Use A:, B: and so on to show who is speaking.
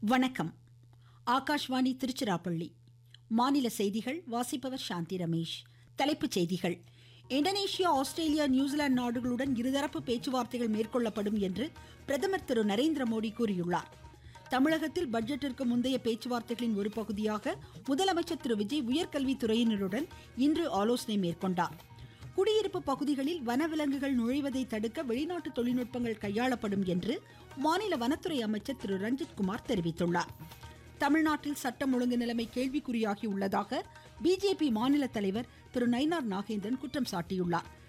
A: வணக்கம் ஆகாஷ்வாணி திருச்சிராப்பள்ளி மாநில செய்திகள் வாசிப்பவர் சாந்தி ரமேஷ் தலைப்புச் செய்திகள் இந்தோனேஷியா ஆஸ்திரேலியா நியூசிலாந்து நாடுகளுடன் இருதரப்பு பேச்சுவார்த்தைகள் மேற்கொள்ளப்படும் என்று பிரதமர் திரு நரேந்திர மோடி கூறியுள்ளார் தமிழகத்தில் பட்ஜெட்டிற்கு முந்தைய பேச்சுவார்த்தைகளின் ஒரு பகுதியாக முதலமைச்சர் திரு விஜய் உயர்கல்வித்துறையினருடன் இன்று ஆலோசனை மேற்கொண்டார் குடியிருப்பு பகுதிகளில் வனவிலங்குகள் நுழைவதை தடுக்க வெளிநாட்டு தொழில்நுட்பங்கள் கையாளப்படும் என்று மாநில வனத்துறை அமைச்சர் திரு ரஞ்சித்குமார் தெரிவித்துள்ளார் தமிழ்நாட்டில் சட்டம் ஒழுங்கு நிலைமை கேள்விக்குறியாகி உள்ளதாக பிஜேபி மாநில தலைவர் திரு நயினார் நாகேந்திரன் குற்றம் சாட்டியுள்ளார்